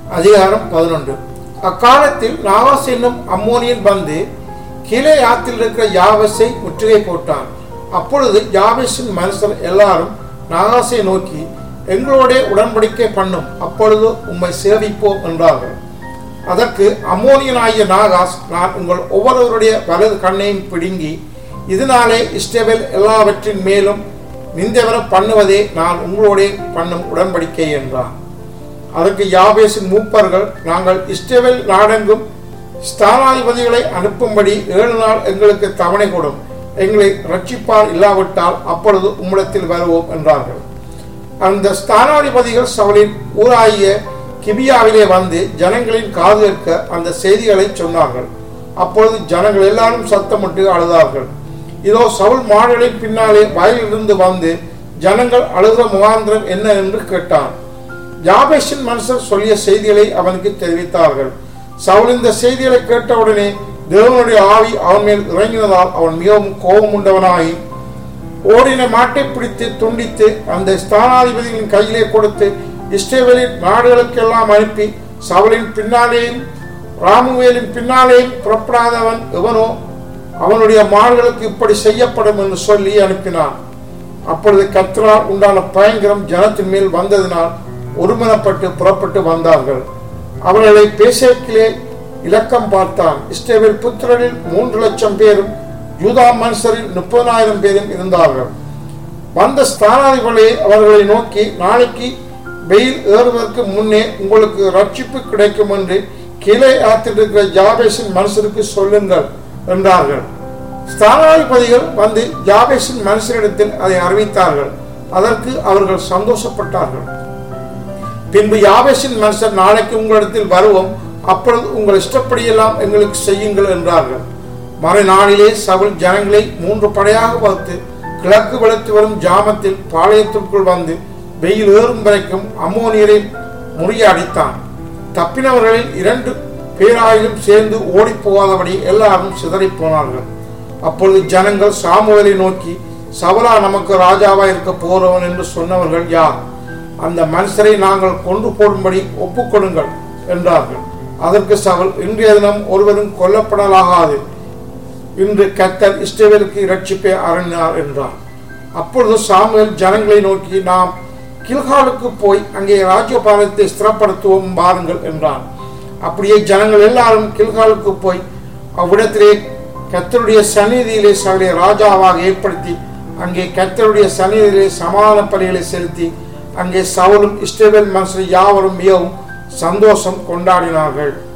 அதிகாரம் பதினொன்று அக்காலத்தில் நாவாஸ் என்னும் அம்மோனியன் வந்து கீழே ஆத்தில் இருக்கிற யாவஸை முற்றுகை போட்டான் அப்பொழுது யாவேசின் மனுஷர் எல்லாரும் நாகாசை நோக்கி எங்களோட உடன்படிக்கை பண்ணும் அப்பொழுது உம்மை சேவிப்போம் என்றார்கள் அதற்கு அம்மோனியனாகிய நாகாஸ் நான் உங்கள் ஒவ்வொருவருடைய வலது கண்ணையும் பிடுங்கி இதனாலே இஸ்ரவேல் எல்லாவற்றின் மேலும் நிந்தவர பண்ணுவதே நான் உங்களோட பண்ணும் உடன்படிக்கை என்றான் அதற்கு யாபேசின் மூப்பர்கள் நாங்கள் இஸ்ரவேல் நாடெங்கும் ஸ்தானாதிபதிகளை அனுப்பும்படி ஏழு நாள் எங்களுக்கு தவணை கொடும் எங்களை ரட்சிப்பார் இல்லாவிட்டால் அப்பொழுது உம்மிடத்தில் வருவோம் என்றார்கள் அந்த ஸ்தானாதிபதிகள் சவலின் ஊராகிய கிபியாவிலே வந்து ஜனங்களின் காது கேட்க அந்த செய்திகளை சொன்னார்கள் அப்பொழுது ஜனங்கள் எல்லாரும் சத்தமிட்டு அழுதார்கள் இதோ சவுல் மாடுகளின் பின்னாலே வயலிலிருந்து வந்து ஜனங்கள் அழுகிற முகாந்திரம் என்ன என்று கேட்டான் யாபேஷின் மனுஷர் சொல்லிய செய்திகளை அவனுக்கு தெரிவித்தார்கள் சவுல் இந்த செய்திகளை கேட்டவுடனே தேவனுடைய ஆவி அவன் மேல் இறங்கினதால் அவன் மிகவும் கோபம் உண்டவனாகி ஓடின மாட்டை பிடித்து துண்டித்து அந்த ஸ்தானாதிபதிகளின் கையிலே கொடுத்து இஸ்ரேவேலின் நாடுகளுக்கெல்லாம் அனுப்பி சவுலின் பின்னாலேயும் ராமுவேலின் பின்னாலேயும் புறப்படாதவன் எவனோ அவனுடைய மாடுகளுக்கு இப்படி செய்யப்படும் என்று சொல்லி அனுப்பினான் அப்பொழுது கத்ரால் உண்டான பயங்கரம் ஜனத்தின் மேல் வந்ததினால் ஒருமனப்பட்டு புறப்பட்டு வந்தார்கள் அவர்களை பேசேக்கிலே இலக்கம் பார்த்தான் இஸ்ரேவேல் புத்திரரில் மூன்று லட்சம் பேரும் யூதா மனுஷரில் முப்பதாயிரம் பேரும் இருந்தார்கள் வந்த ஸ்தானாதிபதிகளே அவர்களை நோக்கி நாளைக்கு வெயில் ஏறுவதற்கு முன்னே உங்களுக்கு ரட்சிப்பு கிடைக்கும் என்று கீழே ஆத்திருக்கிற ஜாபேஷின் மனுஷருக்கு சொல்லுங்கள் என்றார்கள் ஸ்தானாதிபதிகள் வந்து ஜாபேஷின் மனுஷரிடத்தில் அதை அறிவித்தார்கள் அதற்கு அவர்கள் சந்தோஷப்பட்டார்கள் பின்பு யாபேஷின் மனுஷர் நாளைக்கு உங்களிடத்தில் வருவோம் அப்பொழுது உங்கள் இஷ்டப்படியெல்லாம் எங்களுக்கு செய்யுங்கள் என்றார்கள் மறுநாளிலே சவுல் ஜனங்களை மூன்று படையாக வகுத்து கிழக்கு வெளுத்து வரும் ஜாமத்தில் பாளையத்திற்குள் வந்து வெயில் ஏறும் வரைக்கும் அம்மோனியரை முறியடித்தான் தப்பினவர்களில் இரண்டு பேராயிலும் சேர்ந்து ஓடி போகாதபடி எல்லாரும் சிதறி போனார்கள் அப்பொழுது ஜனங்கள் சாமுவேலை நோக்கி சவலா நமக்கு ராஜாவா இருக்க போறவன் என்று சொன்னவர்கள் யார் அந்த மனுஷரை நாங்கள் கொண்டு போடும்படி ஒப்புக்கொடுங்கள் என்றார்கள் அதற்கு சவல் இன்றைய தினம் ஒருவரும் கொல்லப்படலாகாது இன்று கத்தர் இஸ்ரவேலுக்கு இரட்சிப்பை அரணினார் என்றார் அப்பொழுது சாமுவேல் ஜனங்களை நோக்கி நாம் கில்காலுக்கு போய் அங்கே ராஜ்யபாலத்தை ஸ்திரப்படுத்துவோம் பாருங்கள் என்றான் அப்படியே ஜனங்கள் எல்லாரும் கில்காலுக்கு போய் அவ்விடத்திலே கத்தருடைய சந்நிதியிலே சகலை ராஜாவாக ஏற்படுத்தி அங்கே கத்தருடைய சந்நிதியிலே சமாதான பலிகளை செலுத்தி அங்கே சவுலும் இஸ்ரவேல் மனுஷர் யாவரும் மிகவும் சந்தோஷம் கொண்டாடினார்கள்